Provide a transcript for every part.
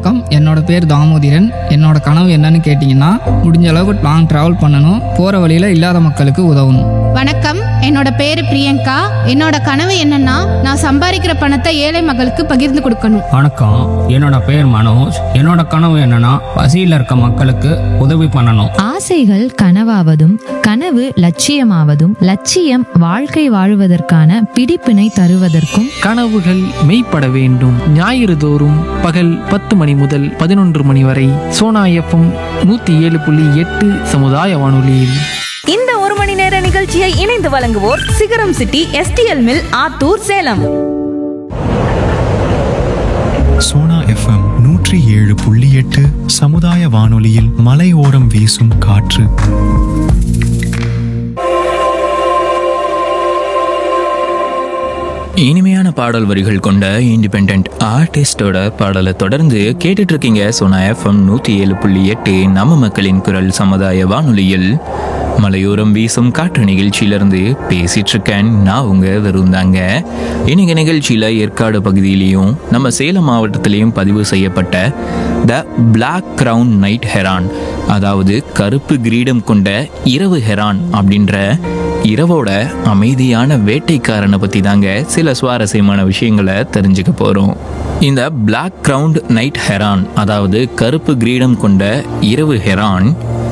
வணக்கம் என்னோட பேர் தாமோதிரன் என்னோட கனவு என்னன்னு கேட்டிங்கன்னா முடிஞ்ச அளவுக்கு லாங் ட்ராவல் பண்ணணும் போகிற வழியில் இல்லாத மக்களுக்கு உதவணும் வணக்கம் என்னோட பேரு பிரியங்கா என்னோட கனவு என்னன்னா நான் சம்பாதிக்கிற பணத்தை ஏழை மக்களுக்கு பகிர்ந்து கொடுக்கணும் வணக்கம் என்னோட பேர் மனோஜ் என்னோட கனவு என்னன்னா பசியில் இருக்க மக்களுக்கு உதவி பண்ணணும் ஆசைகள் கனவாவதும் கனவு லட்சியமாவதும் லட்சியம் வாழ்க்கை வாழுவதற்கான பிடிப்பினை தருவதற்கும் கனவுகள் மெய்ப்பட வேண்டும் ஞாயிறு தோறும் பகல் பத்து மணி முதல் பதினொன்று மணி வரை சோனா எஃப்எம் நூற்றி ஏழு புள்ளி எட்டு சமுதாய வானொலியில் இந்த ஒரு மணி நேர நிகழ்ச்சியை இணைந்து வழங்குவோர் Sigaram city STL mill Attur Salem Sona FM நூற்றி ஏழு புள்ளி எட்டு சமுதாய வானொலியில் மலையோரம் வீசும் காற்று இனிமையான பாடல் வரிகள் கொண்ட இண்டிபெண்ட் ஆர்டிஸ்டோட பாடலை தொடர்ந்து கேட்டுட்டு இருக்கீங்க சோனா எஃப்எம் நூற்றி ஏழு புள்ளி எட்டு நம்ம மக்களின் குரல் சமுதாய வானொலியில் மலையோரம் வீசும் காற்று நிகழ்ச்சியிலிருந்து பேசிட்டு இருக்கேன் நான் உங்க விருந்தாங்க இன்னைக்கு நிகழ்ச்சியில ஏற்காடு பகுதியிலையும் நம்ம சேலம் மாவட்டத்திலையும் பதிவு செய்யப்பட்ட the black crown night heron அதாவது கருப்பு கிரீடம் கொண்ட இரவு ஹெரான் அப்படின்ற இரவோட அமைதியான வேட்டைக்காரனை பத்தி தாங்க சில சுவாரஸ்யமான விஷயங்களை தெரிஞ்சுக்க போறோம் இந்த பிளாக் கிரவுண்ட் நைட் ஹெரான் அதாவது கருப்பு கிரீடம் கொண்ட இரவு ஹெரான்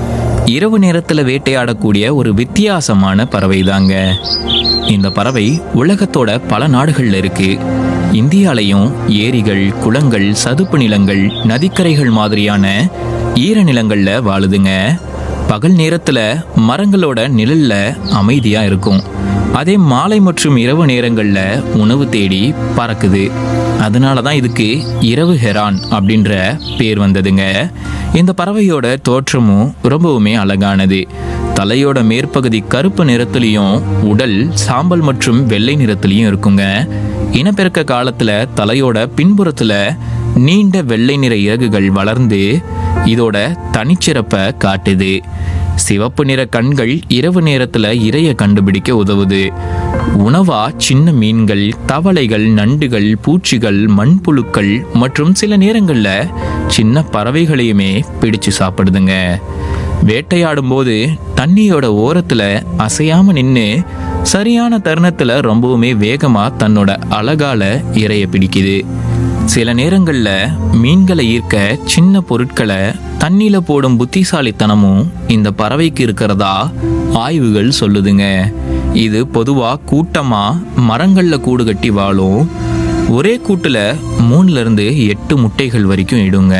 இரவு நேரத்தில் வேட்டையாடக்கூடிய ஒரு வித்தியாசமான பறவை தாங்க இந்த பறவை உலகத்தோட பல நாடுகள்ல இருக்கு இந்தியாலையும் ஏரிகள் குளங்கள் சதுப்பு நிலங்கள் நதிக்கரைகள் மாதிரியான ஈரநிலங்கள்ல வாழுதுங்க பகல் நேரத்துல மரங்களோட நிழல்ல அமைதியா இருக்கும் அதே மாலை மற்றும் இரவு நேரங்கள்ல உணவு தேடி பறக்குது அதனால தான் இதுக்கு இரவு ஹெரான் அப்படின்ற பேர் வந்ததுங்க இந்த பறவையோட தோற்றமும் ரொம்பவுமே அழகானது தலையோட மேற்பகுதி கருப்பு நிறத்துலையும் உடல் சாம்பல் மற்றும் வெள்ளை நிறத்துலையும் இருக்குங்க இனப்பெருக்க காலத்துல தலையோட பின்புறத்துல நீண்ட வெள்ளை நிற இறகுகள் வளர்ந்து இதோட தனிச்சிறப்பை காட்டுது சிவப்பு நிற கண்கள் இரவு நேரத்துல இரைய கண்டுபிடிக்க உதவுது உணவா சின்ன மீன்கள் தவளைகள் நண்டுகள் பூச்சிகள் மண்புழுக்கள் மற்றும் சில நேரங்கள்ல சின்ன பறவைகளையுமே பிடிச்சு சாப்பிடுதுங்க வேட்டையாடும் போது தண்ணியோட ஓரத்துல அசையாம நின்று சரியான தருணத்துல ரொம்பவுமே வேகமா தன்னோட அழகால இரைய பிடிக்குது சில நேரங்கள்ல மீன்களை ஈர்க்க சின்ன பொருட்களை தண்ணியில போடும் புத்திசாலித்தனமும் இந்த பறவைக்கு இருக்கிறதா ஆய்வுகள் சொல்லுதுங்க இது பொதுவா கூட்டமா மரங்கள்ல கூடு கட்டி வாழும் ஒரே கூட்டுல மூணுல இருந்து எட்டு முட்டைகள் வரைக்கும் இடுங்க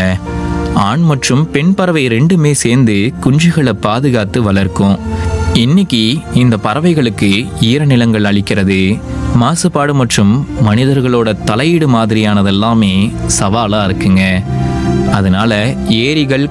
ஆண் மற்றும் பெண் பறவை ரெண்டுமே சேர்ந்து குஞ்சுகளை பாதுகாத்து வளர்க்கும் இன்னைக்கு இந்த பறவைகளுக்கு ஈரநிலங்கள் அளிக்கிறது மாசுபாடு மற்றும் மனிதர்களோட தலையீடு மாதிரியானதெல்லாமே சவாலா இருக்குங்க அதனால ஏரிகள்